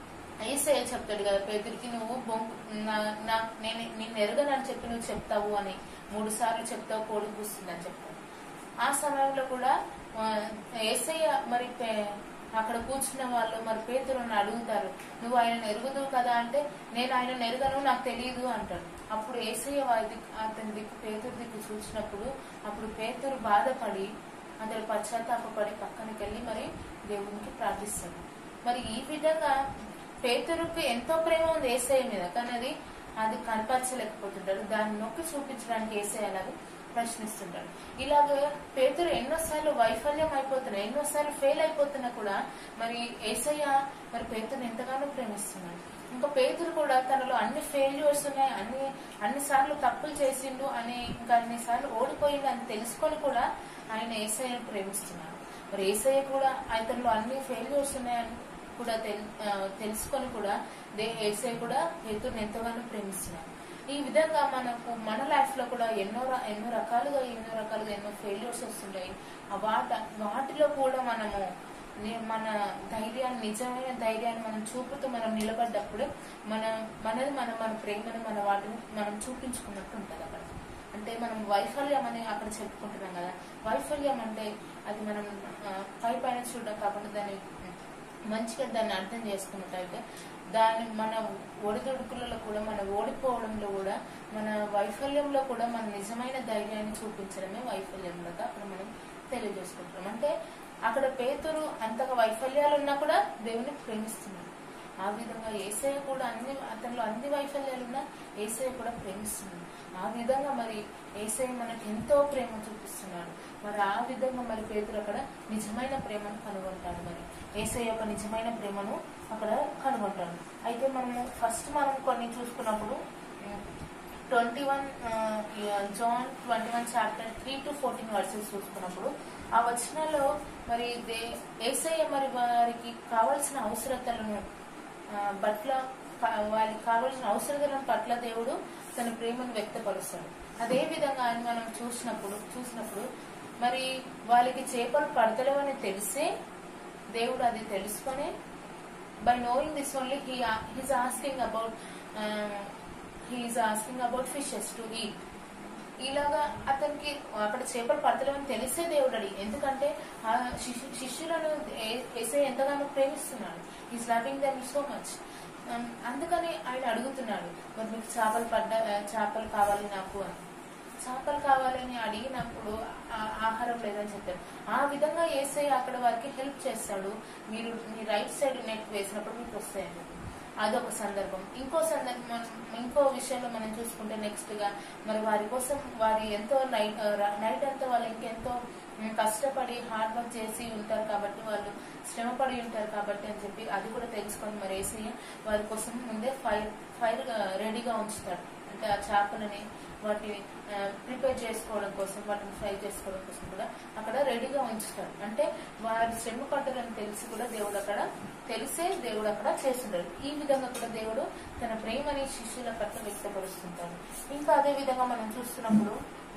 ఏసయ్య చెప్తాడు కదా పేదరికి నువ్వు బొంకు నా- నా- నేను నిన్ను ఎరగనని చెప్పి నువ్వు చెప్తావు అని మూడు సార్లు చెప్తావు కోడి కూస్తుందని చెప్తాడు ఆ సమయంలో కూడా ఆ, ఏసయ్య మరి పే- అక్కడ కూర్చున్న వాళ్ళు మరి పేతురుని అడుగుతారు నువ్వు ఆయన ఎరుగుదువు కదా అంటే నేను ఆయన ఎరగను నాకు తెలియదు అంటాడు అప్పుడు ఏసయ్య వారి దిక్కు అతని దిక్కు పేతురు దిక్కు చూసినప్పుడు అప్పుడు పేతురు బాధపడి అతడు పశ్చాత్తాపడి పక్కనకి వెళ్ళి మరి దేవునికి ప్రార్థిస్తాడు మరి ఈ విధంగా పేతురుకి ఎంతో ప్రేమ ఉంది ఏసఐ మీద కానీ అది అది కనపరచలేకపోతుంటాడు దాన్ని నొక్కి చూపించడానికి ఏసఐ అలాగే ప్రశ్నిస్తుంటాడు ఇలాగ పేతురు ఎన్నోసార్లు వైఫల్యం అయిపోతున్నా ఎన్నోసార్లు ఫెయిల్ అయిపోతున్నా కూడా మరి ఏసయ్య మరి పేతురు ఎంతగానో ప్రేమిస్తున్నాడు ఇంకా పేతురు కూడా తనలో అన్ని ఫెయిల్యూర్స్ ఉన్నాయి అన్ని అన్ని సార్లు తప్పులు చేసిండు అని ఇంకా అన్ని సార్లు ఓడిపోయిండు అని తెలుసుకొని కూడా ఆయన ఏసయ్యను ప్రేమిస్తున్నాడు మరి ఏసయ్య కూడా అతనిలో అన్ని ఫెయిల్యూర్స్ ఉన్నాయని కూడా తెల్- ఆ, తెలుసుకొని కూడా దే ఏసై కూడా పేతుర్ని ఎంతగానో ప్రేమిస్తున్నాడు ఈ విధంగా మనకు మన లైఫ్ లో కూడా ఎన్నో ర- ఎన్నో రకాలుగా ఎన్నో రకాలుగా ఎన్నో ఫెయిల్యూర్స్ వస్తుంటాయి ఆ వాట వాటిలో కూడా మనము ని- మన ధైర్యాన్ని నిజమైన ధైర్యాన్ని మనం చూపుతూ మనం నిలబడ్డప్పుడు మన మనది మనం మన ప్రేమని మన వాటిని మనం చూపించుకున్నట్టు ఉంటుంది అక్కడ అంటే మనం వైఫల్యం అని అక్కడ చెప్పుకుంటున్నాం కదా వైఫల్యం అంటే అది మనం ఆ, పై పైన చూడడం కాకుండా దాన్ని మంచిగా దాన్ని అర్థం చేసుకున్నట్టయితే దాని మన ఒడిదుడుకులలో కూడా మన ఓడిపోవడంలో కూడా మన వైఫల్యంలో కూడా మన నిజమైన ధైర్యాన్ని చూపించడమే వైఫల్యంలోగా అక్కడ మనం తెలియజేసుకుంటున్నాం అంటే అక్కడ పేతురు అంతగా వైఫల్యాలు ఉన్నా కూడా దేవుని ప్రేమిస్తున్నాడు ఆ విధంగా ఏసయ్య కూడా అన్ని అతనిలో అన్ని వైఫల్యాలు ఉన్నా ఏసయ్య కూడా ప్రేమిస్తున్నాడు ఆ విధంగా మరి ఏసయ్య మనకి ఎంతో ప్రేమ చూపిస్తున్నాడు మరి ఆ విధంగా మరి పేతురు అక్కడ నిజమైన ప్రేమను కనుగొంటాడు మరి ఏసయ్య యొక్క నిజమైన ప్రేమను అక్కడ కనుగొంటాడు అయితే మనము ఫస్ట్ మనం కొన్ని చూసుకున్నప్పుడు twenty one John twenty one chapter three to fourteen verses చూసుకున్నప్పుడు ఆ వచనాల్లో మరి దే ఏసయ్య మరి వారికి కావలసిన అవసరతలను ఆ, పట్ల కా- వారికి కావలసిన అవసరతలను పట్ల దేవుడు తన ప్రేమను వ్యక్తపరుస్తాడు అదే విధంగా ఆయన మనం చూసినప్పుడు చూసినప్పుడు మరి వాళ్ళకి చేపలు పడతలేవని తెలిసే దేవుడు అది తెలుసుకొని by knowing this only he he's asking about he's asking about fishes to eat ఇలాగా అతనికి అక్కడ చేపలు పడతలేవని తెలిసే దేవుడు అడిగి ఎందుకంటే ఆ శిష్యు- శిష్యులను ఏ- ఏసై ఎంతగానో ప్రేమిస్తున్నాడు is loving them so much అందుకని ఆయన అడుగుతున్నాడు మరి మీకు చేపలు పడ్డ ఆ, చేపలు కావాలి నాకు అని చేపలు కావాలని అడిగినప్పుడు ఆ- ఆహారం లేదని చెప్పారు ఆ విధంగా ఏసై అక్కడ వారికి హెల్ప్ చేస్తాడు మీరు మీ రైట్ సైడ్ నెట్ వేసినప్పుడు మీకు వస్తాయని అదొక సందర్భం ఇంకో సందర్భం మనం- ఇంకో విషయంలో మనం చూసుకుంటే నెక్స్ట్ గా మరి వారి కోసం వారి ఎంతో నైట్ నైట్ అంతా వాళ్ళు ఇంకెంతో ఉమ్, కష్టపడి హార్డ్ వర్క్ చేసి ఉంటారు కాబట్టి వాళ్ళు శ్రమపడి ఉంటారు కాబట్టి అని చెప్పి అది కూడా తెలుసుకొని మరి ఏసయ్య వారి కోసం ముందే ఫైర్ ఫైర్ రెడీగా ఉంచుతాడు అంటే ఆ చేపలని వాటిని ప్రిపేర్ చేసుకోవడం కోసం వాటిని ఫ్రై చేసుకోవడం కోసం కూడా అక్కడ రెడీగా ఉంచుతాడు అంటే వారి శ్రమ పడ్డారని తెలిసి కూడా దేవుడు అక్కడ తెలిసే దేవుడు అక్కడ చేస్తుంటాడు ఈ విధంగా కూడా దేవుడు తన ప్రేమని శిష్యుల పట్ల వ్యక్తపరుస్తుంటాడు ఇంకా అదే విధంగా మనం చూస్తున్నప్పుడు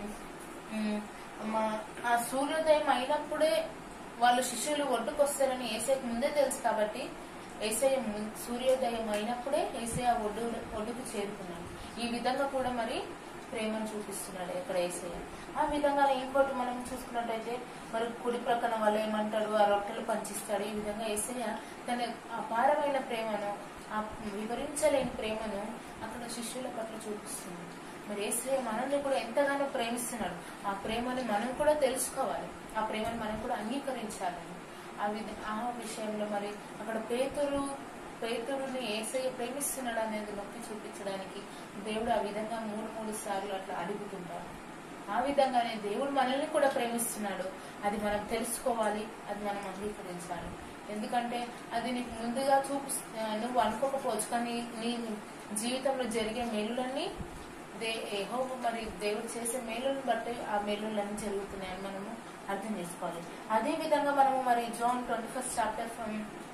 ఉమ్, మా- ఆ సూర్యోదయం అయినప్పుడే వాళ్ళు శిష్యులు ఒడ్డుకొస్తారని ఏసైకి ముందే తెలుసు కాబట్టి ఏసయ్య ము- సూర్యోదయం అయినప్పుడే ఏసయ్య ఒడ్డు ఒడ్డుకు చేరుకున్నాడు ఈ విధంగా కూడా మరి ప్రేమను చూపిస్తున్నాడు ఇక్కడ ఏసయ్య ఆ విధంగా ఇంకోటి మనం చూసుకున్నట్టయితే మరి కుడి ప్రక్కన వాళ్ళు ఏమంటాడు ఆ రొట్టెలు పంచిస్తాడు ఈ విధంగా ఏసయ్య తన అపారమైన ప్రేమను ఆ వివరించలేని ప్రేమను అక్కడ శిష్యుల పట్ల చూపిస్తున్నాడు మరి ఏసయ్య మనల్ని కూడా ఎంతగానో ప్రేమిస్తున్నాడు ఆ ప్రేమని మనం కూడా తెలుసుకోవాలి ఆ ప్రేమను మనం కూడా అంగీకరించాలని ఆ విధ ఆ విషయంలో మరి అక్కడ పేతురు పేతురుని ఏసయ్య ప్రేమిస్తున్నాడు అనేది నొక్కి చూపించడానికి దేవుడు ఆ విధంగా మూడు మూడు సార్లు అట్లా అడుగుతుంటాడు ఆ విధంగానే దేవుడు మనల్ని కూడా ప్రేమిస్తున్నాడు అది మనం తెలుసుకోవాలి అది మనం అంగీకరించాలి ఎందుకంటే అది నీకు ముందుగా చూపి నువ్వు అనుకోకపోవచ్చు కానీ నీ జీవితంలో జరిగే మేలులన్నీ దే యెహోవా మరి దేవుడు చేసే మేలులను బట్టి ఆ మేలులన్నీ జరుగుతున్నాయని మనము అర్థం చేసుకోవాలి అదే విధంగా మనము మరి John twenty first chapter from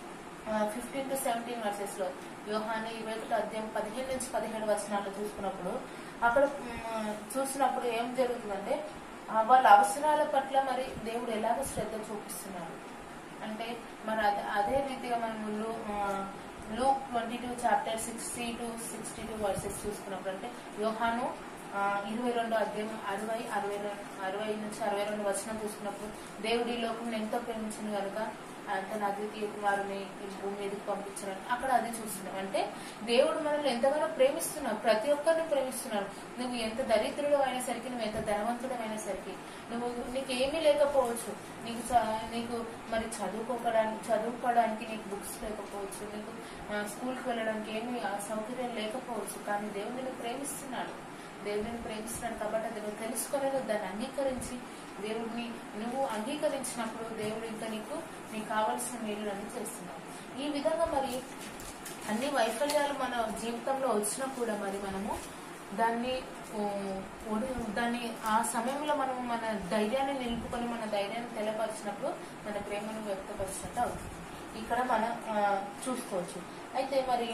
fifteen to seventeen verses లో యోహాను ఇరవై ఒకటి అధ్యాయం పదిహేను నుంచి పదిహేడు వచనాలు చూసుకున్నప్పుడు అక్కడ మ్, చూసినప్పుడు ఏం జరుగుతుందంటే ఆ వాళ్ళ అవసరాల పట్ల మరి దేవుడు ఎలాగో శ్రద్ధ చూపిస్తున్నాడు అంటే మరి అదే అదే రీతిగా మనం లూ Luke twenty two chapter sixty to sixty two verses చూసుకున్నప్పుడు అంటే యోహాను ఆ, ఇరవై రెండు అధ్యాయం అరవై అరవై రెండు అరవై నుంచి అరవై రెండు వచనం చూసుకున్నప్పుడు దేవుడి లోకం ఎంతో ప్రేమించింది కనుక తన అద్వితీయ కుమారుని ఈ భూమి మీదకి పంపించాడు అక్కడ అది చూస్తున్నాం అంటే దేవుడు మనల్ని ఎంతగానో ప్రేమిస్తున్నాడు ప్రతి ఒక్కరిని ప్రేమిస్తున్నాడు నువ్వు ఎంత దరిద్రుడు అయినా సరికి నువ్వు ఎంత ధనవంతుడు అయినా సరికి నువ్వు నీకు ఏమీ లేకపోవచ్చు నీకు చ- నీకు మరి చదువుకోవడానికి చదువుకోవడానికి నీకు బుక్స్ లేకపోవచ్చు నీకు ఆ, స్కూల్కి వెళ్ళడానికి ఏమీ ఆ సౌకర్యం లేకపోవచ్చు కానీ దేవుడు నిన్ను ప్రేమిస్తున్నాడు దేవుడిని ప్రేమిస్తున్నాడు కాబట్టి అది నువ్వు తెలుసుకొని నువ్వు దాన్ని అంగీకరించి దేవుడిని నువ్వు అంగీకరించినప్పుడు దేవుడు ఇంకా నీకు నీకు కావలసిన మేలులను చేస్తున్నాడు ఈ విధంగా మరి అన్ని వైఫల్యాలు మన జీవితంలో వచ్చినా కూడా మరి మనము దాన్ని ఊ, ఒడి- దాన్ని ఆ సమయంలో మనం మన ధైర్యాన్ని నిలుపుకొని మన ధైర్యాన్ని తెలపరిచినప్పుడు మన ప్రేమను వ్యక్తపరిచినట్టు అవుతుంది ఇక్కడ మనం ఆ, చూసుకోవచ్చు అయితే మరి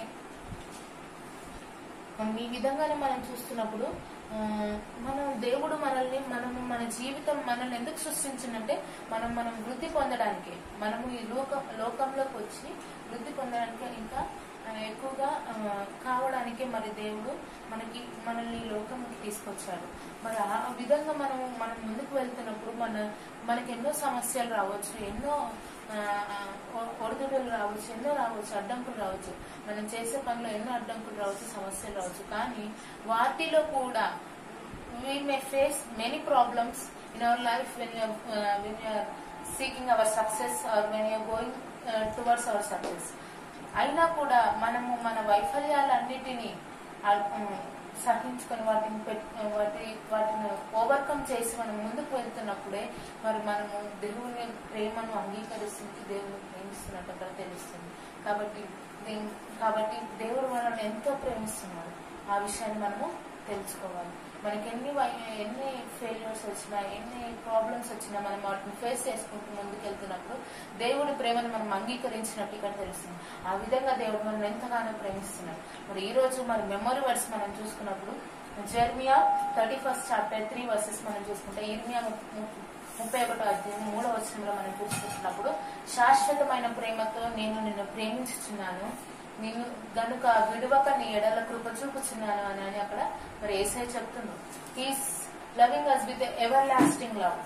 మనం ఈ విధంగానే మనం చూస్తున్నప్పుడు ఆ, మనం దేవుడు మనల్ని మనము మన జీవితం మనల్ని ఎందుకు సృష్టించిందంటే మనం మనం వృద్ధి పొందడానికి మనము ఈ లోకం లోకంలోకి వచ్చి వృద్ధి పొందడానికి ఇంకా ఆ, ఎక్కువగా ఆ, కావడానికి మరి దేవుడు మనకి మనల్ని ఈ లోకంకి తీసుకొచ్చాడు మరి ఆ విధంగా మనం మనం ముందుకు వెళ్తున్నప్పుడు మన మనకి ఎన్నో సమస్యలు రావచ్చు ఎన్నో ఆ, ఆ, ఒ- ఒడిదుడులు రావచ్చు ఎన్నో రావచ్చు అడ్డంకులు రావచ్చు మనం చేసే పనిలో ఎన్నో అడ్డంకులు రావచ్చు సమస్యలు రావచ్చు కానీ వాటిలో కూడా we may face many problems in our life when you are uh, when you are seeking our success or when you are going uh, towards our success అయినా కూడా మనము మన వైఫల్యాలన్నిటినీ ఆ- ఉమ్, సహించుకొని వాటిని పెట్- వాటి వాటిని ఓవర్కమ్ చేసి మనం ముందుకు వెళ్తున్నప్పుడే మరి మనము దేవుని ప్రేమను అంగీకరిస్తుంది దేవుని ప్రేమిస్తున్నట్టు అక్కడ తెలుస్తుంది కాబట్టి దీన్- కాబట్టి దేవుడు మనల్ని ఎంతో ప్రేమిస్తున్నాడు ఆ విషయాన్ని మనము తెలుసుకోవాలి మనకి ఎన్ని వై- ఎన్ని ఫెయిల్యూర్స్ వచ్చినా ఎన్ని ప్రాబ్లమ్స్ వచ్చినా మనం వాటిని ఫేస్ చేసుకుంటూ ముందుకెళ్తున్నప్పుడు దేవుడి ప్రేమను మనం అంగీకరించినట్టు ఇక్కడ తెలుస్తుంది ఆ విధంగా దేవుడు మనం ఎంతగానో ప్రేమిస్తున్నాడు మరి ఈ రోజు మరి మెమొరీ వర్డ్స్ మనం చూసుకున్నప్పుడు Jeremiah thirty first chapter three verses మనం చూసుకుంటే ఇర్మియా ముప్పై ఒకటో అధ్యాయం మూడో వచనంలో మనం చూసుకుంటున్నప్పుడు శాశ్వతమైన ప్రేమతో నేను నిన్ను ప్రేమించుచున్నాను నిన్ను గనుక విడువక నీ ఎడల కృప చూపుచున్నాను అని అని అక్కడ మరి ఏసై చెప్తున్నాడు he's loving us with everlasting love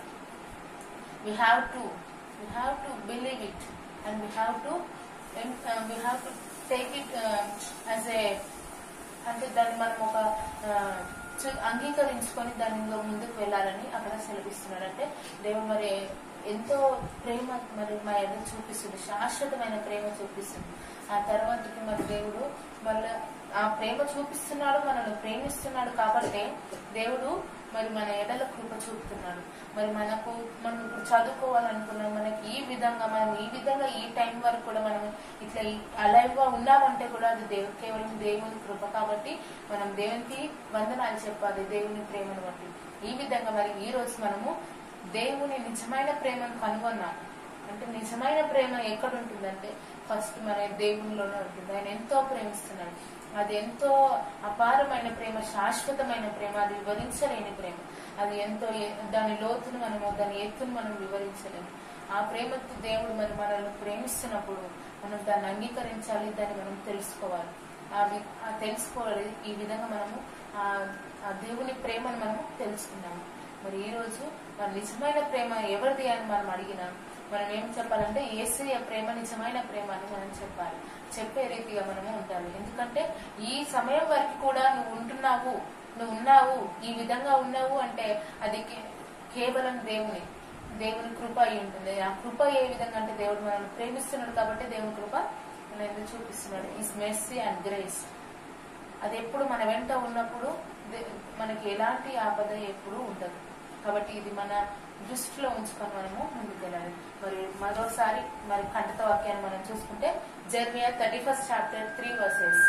we have to we have to believe it and we have to and, uh, we have to take it uh, as a అంటే దాన్ని మనం ఒక ఆ, చు- అంగీకరించుకొని దానిలో ముందుకు వెళ్ళాలని అక్కడ సెలవిస్తున్నాడు అంటే దేవుడు మరి ఎంతో ప్రేమ మరి మా ఎదురు చూపిస్తుంది శాశ్వతమైన ప్రేమ చూపిస్తుంది ఆ తర్వాతకి మరి దేవుడు మళ్ళీ ఆ ప్రేమ చూపిస్తున్నాడు మనల్ని ప్రేమిస్తున్నాడు కాబట్టి దేవుడు మరి మన ఎడల కృప చూపుతున్నాడు మరి మనకు మనం ఇప్పుడు చదువుకోవాలనుకున్నాం మనకి ఈ విధంగా మనం ఈ విధంగా ఈ టైం వరకు కూడా మనం ఇట్లా అలైవ్ గా ఉన్నామంటే కూడా అది దేవు కేవలం దేవుని కృప కాబట్టి మనం దేవునికి వందనాలు చెప్పాలి దేవుని ప్రేమను బట్టి ఈ విధంగా మరి ఈ రోజు మనము దేవుని నిజమైన ప్రేమను కనుగొన్నాం అంటే నిజమైన ప్రేమ ఎక్కడ ఉంటుందంటే ఫస్ట్ మన దేవునిలోనే ఉంటుంది ఆయన ఎంతో ప్రేమిస్తున్నాడు అది ఎంతో అపారమైన ప్రేమ శాశ్వతమైన ప్రేమ అది వివరించలేని ప్రేమ అది ఎంతో ఎ- దాని లోతును మనము దాని ఎత్తును మనం వివరించలేము ఆ ప్రేమతో దేవుడు మరి మనల్ని ప్రేమిస్తున్నప్పుడు మనం దాన్ని అంగీకరించాలి దాన్ని మనం తెలుసుకోవాలి ఆ వి- ఆ తెలుసుకోవాలి ఈ విధంగా మనము ఆ ఆ దేవుని ప్రేమను మనము తెలుసుకున్నాము మరి ఈ రోజు మన నిజమైన ప్రేమ ఎవరిది అని మనం అడిగినాం మనం ఏం చెప్పాలంటే ఏసయ్య ప్రేమ నిజమైన ప్రేమ అని మనం చెప్పాలి చెప్పే రీతిగా మనము ఉండాలి ఎందుకంటే ఈ సమయం వరకు కూడా నువ్వు ఉంటున్నావు నువ్వు ఉన్నావు ఈ విధంగా ఉన్నావు అంటే అది కే- కేవలం దేవుని దేవుని కృప అయి ఉంటుంది ఆ కృప ఏ విధంగా అంటే దేవుడు మనల్ని ప్రేమిస్తున్నాడు కాబట్టి దేవుని కృప మన ఎందుకు చూపిస్తున్నాడు ఈస్ మెర్సీ అండ్ గ్రేస్ అది ఎప్పుడు మన వెంట ఉన్నప్పుడు దే- మనకి ఎలాంటి ఆపద ఎప్పుడు ఉండదు కాబట్టి ఇది మన దృష్టిలో ఉంచుకొని మనము ముందుకు వెళ్ళాలి మరి మరోసారి మరి ఖండిత వాక్యాన్ని మనం చూసుకుంటే Jeremiah thirty first chapter three verses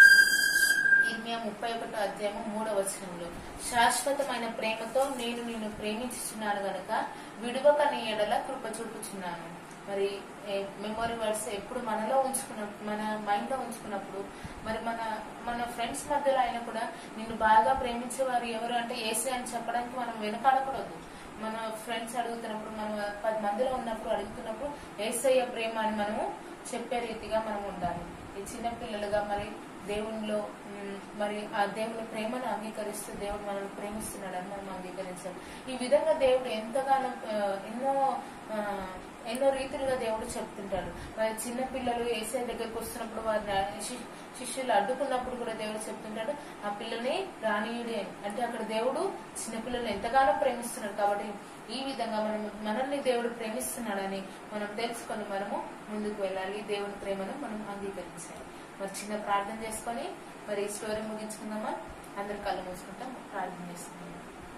Irmiya ముప్పై ఒకటో అధ్యాయము మూడవ వచనంలో శాశ్వతమైన ప్రేమతో నేను నిన్ను ప్రేమించుచున్నాను గనుక విడువక నీ ఎడల కృప చూపుచున్నాను మరి మెమొరీ వర్డ్స్ ఎప్పుడు మనలో ఉంచుకున్నప్పుడు మన మైండ్ లో ఉంచుకున్నప్పుడు మరి మన మన ఫ్రెండ్స్ మధ్యలో అయినా కూడా నిన్ను బాగా ప్రేమించే వారు ఎవరు అంటే ఏసీ అని చెప్పడానికి మనం వెనకాడకూడదు మన ఫ్రెండ్స్ అడుగుతున్నప్పుడు మనం పది మందిలో ఉన్నప్పుడు అడుగుతున్నప్పుడు ఏసయ్య ప్రేమ అని మనము చెప్పే రీతిగా మనం ఉండాలి ఈ చిన్న పిల్లలుగా మరి దేవునిలో మ్, మరి ఆ దేవుని ప్రేమను అంగీకరిస్తూ దేవుడు మనల్ని ప్రేమిస్తున్నాడని మనం అంగీకరించాలి ఈ విధంగా దేవుడు ఎంతగానో ఆ, ఎన్నో ఆ, ఎన్నో రీతిలుగా దేవుడు చెప్తుంటాడు మరి చిన్న పిల్లలు ఏసే దగ్గరకు వస్తున్నప్పుడు వారిని శి- శిష్యులు అడ్డుకున్నప్పుడు కూడా దేవుడు చెప్తుంటాడు ఆ పిల్లని రానీయుడి అని అంటే అక్కడ దేవుడు చిన్న పిల్లల్ని ఎంతగానో ప్రేమిస్తున్నాడు కాబట్టి ఈ విధంగా మనం మనల్ని దేవుడు ప్రేమిస్తున్నాడని మనం తెలుసుకొని మనము ముందుకు వెళ్ళాలి దేవుని ప్రేమను మనం అంగీకరించాలి మరి చిన్న ప్రార్థన చేసుకొని మరి ఈ స్టోరీ ముగించుకుందామా అందరు కళ్ళు మూసుకుంటాం ప్రార్థన చేసుకుందాం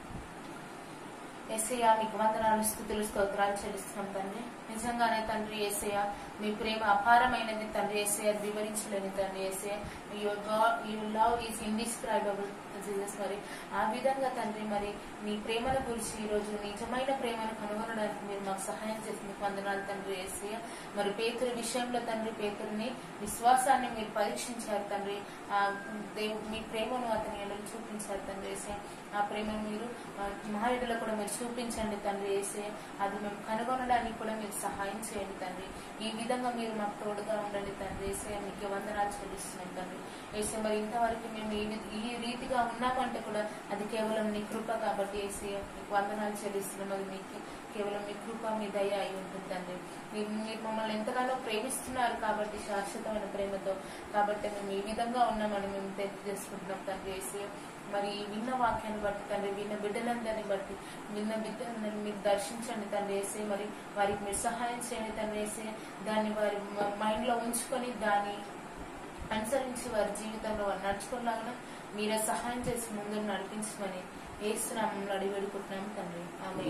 ఎస్ఐయా మీకు వందనాలు స్థుతులు స్తోత్రాలు చెల్లిస్తున్నాం తండ్రి నిజంగానే తండ్రి ఏసయ్య మీ ప్రేమ అపారమైనది తండ్రి ఏసయ్య వివరించలేని తండ్రి Yesayya you love is indescribable Jesus మరి ఆ విధంగా తండ్రి మరి మీ ప్రేమను గురించి ఈ రోజు నిజమైన ప్రేమను కనుగొనడానికి మీరు మాకు సహాయం చేసి మీకు వందనాలు తండ్రి ఏసయ్య మరి పేతురు విషయంలో తండ్రి పేతురుని విశ్వాసాన్ని మీరు పరీక్షించారు తండ్రి ఆ దేవు మీ ప్రేమను అతని ఎడలు చూపించారు తండ్రి ఏసయ్య ఆ ప్రేమను మీరు ఆ, మా ఎడలో కూడా మీరు చూపించండి తండ్రి వేసే అది మేము కనుగొనడానికి కూడా మీరు సహాయం చేయండి తండ్రి ఈ విధంగా మీరు మాకు తోడుగా ఉండండి తండ్రి వేసే మీకు వందనాలు చెల్లిస్తున్నాం తండ్రి వేసే మరి ఇంతవరకు మేము ఈ వి- ఈ రీతిగా ఉన్నామంటే కూడా అది కేవలం నీ కృప కాబట్టి వేసే మీకు వందనాలు చెల్లిస్తున్నాం అది మీకు కేవలం మీ కృప మీ దయ అయి ఉంటుంది తండ్రి మీరు మీరు మమ్మల్ని ఎంతగానో ప్రేమిస్తున్నారు కాబట్టి శాశ్వతమైన ప్రేమతో కాబట్టి మేము ఈ విధంగా ఉన్నామని మేము తెలియజేసుకుంటున్నాం తండ్రి వేసే మరి ఈ విన్న వాక్యాన్ని బట్టి తండ్రి విన్న బిడ్డలందరినీ బట్టి విన్న బిడ్డలందరినీ మీరు దర్శించండి తండ్రి వేసి మరి వారికి మీరు సహాయం చేయండి తండ్రి వేసి దాన్ని వారి మైండ్ లో ఉంచుకొని దాన్ని అనుసరించి వారి జీవితంలో వారు నడుచుకున్నాగా మీరే సహాయం చేసి ముందు నడిపించమని ఏసునామంలో అడిగి వేడుకుంటున్నాం తండ్రి ఆమె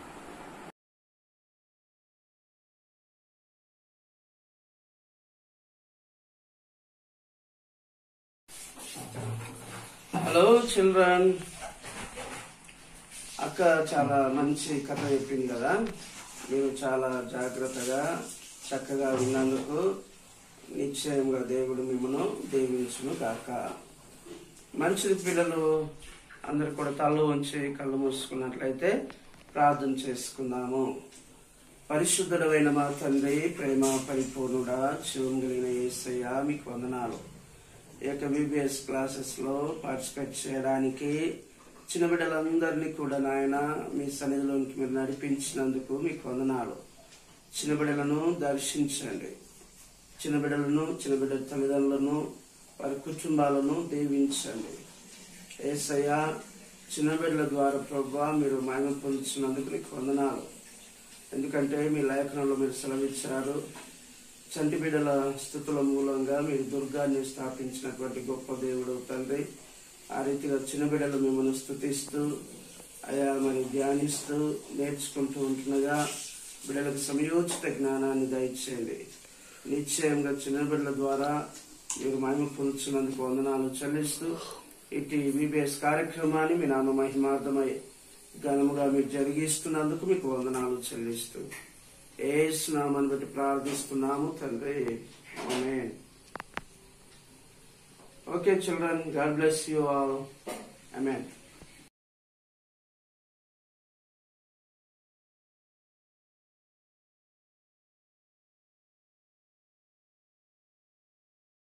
హలో చిల్డ్రన్ అక్క చాలా మంచి కథ చెప్పింది కదా మీరు చాలా జాగ్రత్తగా చక్కగా విన్నందుకు నిశ్చయంగా దేవుడు మిమ్మల్ని దీవించును కాక మంచిది పిల్లలు అందరు కూడా తల్లు ఉంచి కళ్ళు మూసుకున్నట్లయితే ప్రార్థన చేసుకుందాము పరిశుద్ధుడమైన మా తండ్రి ప్రేమ పరిపూర్ణుడా శివం కలిగిన యేసయ్య మీకు వందనాలు ఈ యొక్క బీబీఎస్ క్లాసెస్ లో పార్టిసిపేట్ చేయడానికి చిన్న బిడ్డలందరినీ కూడా నాయన మీ సన్నిధిలోనికి మీరు నడిపించినందుకు మీకు వందనాలు చిన్న బిడ్డలను దర్శించండి చిన్న బిడ్డలను చిన్న బిడ్డల తల్లిదండ్రులను వారి కుటుంబాలను దీవించండి ఏసయ్య చిన్న బిడ్డల ద్వారా ప్రభా మీరు మహిమ పొందుతున్నందుకు నీకు వందనాలు ఎందుకంటే మీ లేఖనంలో మీరు సెలవిచ్చారు చంటి బిడ్డల స్థుతుల మూలంగా మీరు దుర్గాన్ని స్థాపించినటువంటి గొప్ప దేవుడు తండ్రి ఆ రీతిగా చిన్న బిడ్డలు మిమ్మల్ని స్థుతిస్తూ అయా మరి ధ్యానిస్తూ నేర్చుకుంటూ ఉంటుండగా బిడ్డలకు సమయోచిత జ్ఞానాన్ని దయచేయండి నిశ్చయంగా చిన్న బిడ్డల ద్వారా మీరు మహిమ పొందుతున్నందుకు వందనాలు చెల్లిస్తూ ఇటు బీబీఎస్ కార్యక్రమాన్ని మీ నామ మహిమార్థమై ఘనముగా మీరు జరిగిస్తున్నందుకు మీకు వందనాలు చెల్లిస్తూ ఏ నామాన్ని బట్టి ప్రార్థిస్తున్నాము తండ్రి ఆమేన్ okay children God bless you all amen